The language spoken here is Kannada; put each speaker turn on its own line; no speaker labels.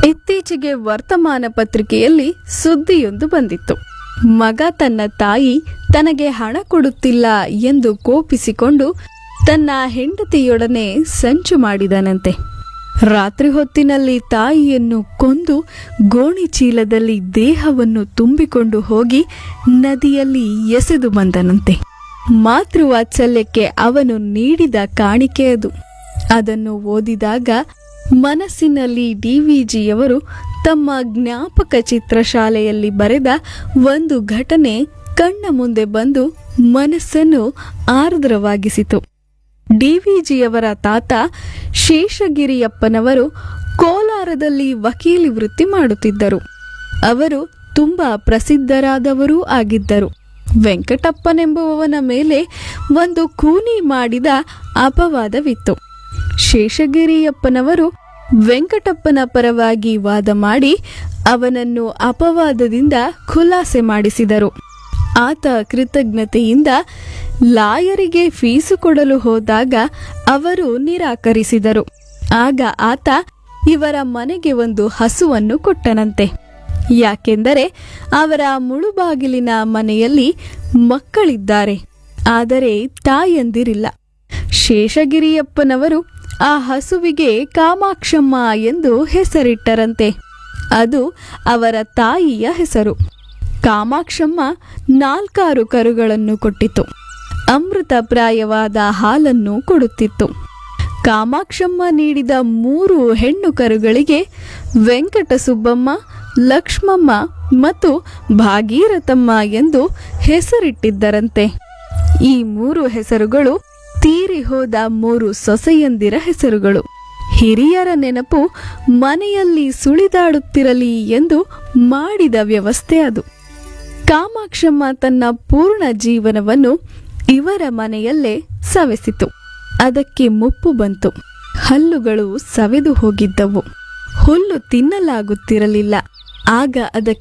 ಇತ್ತೀಚೆಗೆ ವರ್ತಮಾನ ಪತ್ರಿಕೆಯಲ್ಲಿ ಸುದ್ದಿಯೊಂದು ಬಂದಿತ್ತು ಮಗ ತನ್ನ ತಾಯಿ ತನಗೆ ಹಣ ಕೊಡುತ್ತಿಲ್ಲ ಎಂದು ಕೋಪಿಸಿಕೊಂಡು ತನ್ನ ಹೆಂಡತಿಯೊಡನೆ ಸಂಚು ಮಾಡಿದನಂತೆ ರಾತ್ರಿ ಹೊತ್ತಿನಲ್ಲಿ ತಾಯಿಯನ್ನು ಕೊಂದು ಗೋಣಿ ಚೀಲದಲ್ಲಿ ದೇಹವನ್ನು ತುಂಬಿಕೊಂಡು ಹೋಗಿ ನದಿಯಲ್ಲಿ ಎಸೆದು ಬಂದನಂತೆ ಮಾತೃವಾತ್ಸಲ್ಯಕ್ಕೆ ಅವನು ನೀಡಿದ ಕಾಣಿಕೆ ಅದು ಅದನ್ನು ಓದಿದಾಗ ಮನಸ್ಸಿನಲ್ಲಿ ಡಿವಿಜಿಯವರು ತಮ್ಮ ಜ್ಞಾಪಕ ಚಿತ್ರಶಾಲೆಯಲ್ಲಿ ಬರೆದ ಒಂದು ಘಟನೆ ಕಣ್ಣ ಮುಂದೆ ಬಂದು ಮನಸ್ಸನ್ನು ಆರ್ದ್ರವಾಗಿಸಿತು ಡಿವಿಜಿಯವರ ತಾತ ಶೇಷಗಿರಿಯಪ್ಪನವರು ಕೋಲಾರದಲ್ಲಿ ವಕೀಲಿ ವೃತ್ತಿ ಮಾಡುತ್ತಿದ್ದರು ಅವರು ತುಂಬಾ ಪ್ರಸಿದ್ಧರಾದವರೂ ಆಗಿದ್ದರು ವೆಂಕಟಪ್ಪನೆಂಬುವವನ ಮೇಲೆ ಒಂದು ಕೂನಿ ಮಾಡಿದ ಅಪವಾದವಿತ್ತು ಶೇಷಗಿರಿಯಪ್ಪನವರು ವೆಂಕಟಪ್ಪನ ಪರವಾಗಿ ವಾದ ಮಾಡಿ ಅವನನ್ನು ಅಪವಾದದಿಂದ ಖುಲಾಸೆ ಮಾಡಿಸಿದರು ಆತ ಕೃತಜ್ಞತೆಯಿಂದ ಲಾಯರಿಗೆ ಫೀಸು ಕೊಡಲು ಹೋದಾಗ ಅವರು ನಿರಾಕರಿಸಿದರು ಆಗ ಆತ ಇವರ ಮನೆಗೆ ಒಂದು ಹಸುವನ್ನು ಕೊಟ್ಟನಂತೆ ಯಾಕೆಂದರೆ ಅವರ ಮುಳುಬಾಗಿಲಿನ ಮನೆಯಲ್ಲಿ ಮಕ್ಕಳಿದ್ದಾರೆ ಆದರೆ ತಾಯಂದಿರಿಲ್ಲ ಶೇಷಗಿರಿಯಪ್ಪನವರು ಆ ಹಸುವಿಗೆ ಕಾಮಾಕ್ಷಮ್ಮ ಎಂದು ಹೆಸರಿಟ್ಟರಂತೆ ಅದು ಅವರ ತಾಯಿಯ ಹೆಸರು ಕಾಮಾಕ್ಷಮ್ಮ ನಾಲ್ಕಾರು ಕರುಗಳನ್ನು ಕೊಟ್ಟಿತು ಅಮೃತಪ್ರಾಯವಾದ ಹಾಲನ್ನು ಕೊಡುತ್ತಿತ್ತು ಕಾಮಾಕ್ಷಮ್ಮ ನೀಡಿದ ಮೂರು ಹೆಣ್ಣು ಕರುಗಳಿಗೆ ವೆಂಕಟ ಸುಬ್ಬಮ್ಮ ಲಕ್ಷ್ಮಮ್ಮ ಮತ್ತು ಭಾಗೀರಥಮ್ಮ ಎಂದು ಹೆಸರಿಟ್ಟಿದ್ದರಂತೆ ಈ ಮೂರು ಹೆಸರುಗಳು ತೀರಿ ಹೋದ ಮೂರು ಸೊಸೆಯಂದಿರ ಹೆಸರುಗಳು ಹಿರಿಯರ ನೆನಪು ಮನೆಯಲ್ಲಿ ಸುಳಿದಾಡುತ್ತಿರಲಿ ಎಂದು ಮಾಡಿದ ವ್ಯವಸ್ಥೆ ಅದು ಕಾಮಾಕ್ಷಮ್ಮ ತನ್ನ ಪೂರ್ಣ ಜೀವನವನ್ನು ಇವರ ಮನೆಯಲ್ಲೇ ಸವೆಸಿತು ಅದಕ್ಕೆ ಮುಪ್ಪು ಬಂತು ಹಲ್ಲುಗಳು ಸವೆದು ಹೋಗಿದ್ದವು ಹುಲ್ಲು ತಿನ್ನಲಾಗುತ್ತಿರಲಿಲ್ಲ ಆಗ ಅದಕ್ಕೆ